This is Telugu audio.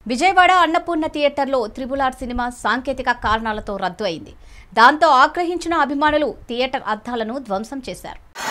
విజయవాడ అన్నపూర్ణ థియేటర్లో త్రిబుల్ ఆర్ సినిమా సాంకేతిక కారణాలతో రద్దు అయింది దాంతో ఆగ్రహించిన అభిమానులు థియేటర్ అద్దాలను ధ్వంసం చేశారు